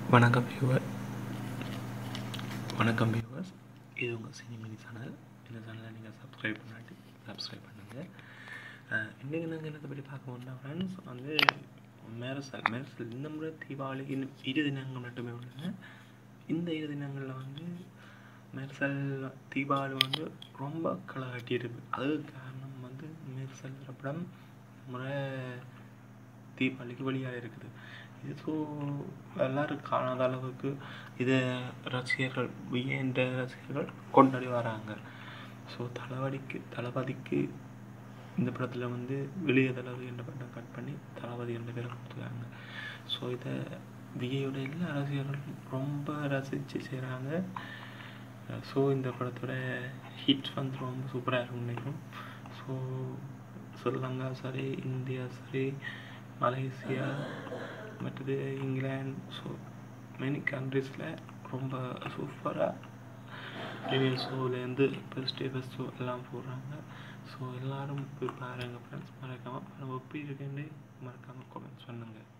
வணக்கம் வியூவர் வணக்கம் வியூவர்ஸ் இது உங்கள் சினிமினி சேனல் இந்த சேனலை நீங்கள் சப்ஸ்கிரைப் பண்ணாட்டி சப்ஸ்கிரைப் பண்ணுங்கள் இன்றைக்கி நாங்கள் என்னத்தை பற்றி பார்க்க போனா ஃப்ரெண்ட்ஸ் வந்து மேரசல் மேரசல் இந்த முறை தீபாவளிக்கு இன்னும் இரு தினங்கள் மட்டுமே உள்ளன இந்த இரு தினங்களில் வந்து மேரசல் தீபாவளி வந்து ரொம்ப களை கட்டியிருக்கு அதுக்கு காரணம் வந்து மேரசல் படம் முறை தீபாவளிக்கு வெளியாக இருக்குது இது ஸோ எல்லோரும் காணாத அளவுக்கு இதை ரசிகர்கள் வியன்ற ரசிகர்கள் கொண்டாடி வராங்க ஸோ தளபதிக்கு தளபதிக்கு இந்த படத்தில் வந்து வெளியே தளபதி என்ற படம் கட் பண்ணி தளபதி என்ற பேரை கொடுத்துருக்காங்க ஸோ இதை விஜயோட எல்லா ரசிகர்களும் ரொம்ப ரசித்து செய்கிறாங்க ஸோ இந்த படத்தோட ஹிட்ஸ் வந்து ரொம்ப சூப்பராக இருக்கும் நினைக்கும் ஸோ ஸ்ரீலங்கா சரி இந்தியா சரி மலேசியா மற்றது இங்கிலாந்து ஸோ மெனி கண்ட்ரீஸில் ரொம்ப சூப்பராக ரிவியல் ஷோலேருந்து பெஸ்ட் பெஸ்ட் ஷோ எல்லாம் போடுறாங்க ஸோ எல்லோரும் போய் பாருங்கள் ஃப்ரெண்ட்ஸ் மறக்காமல் எப்படி இருக்குன்னு மறக்காமல் கமெண்ட்ஸ் பண்ணுங்கள்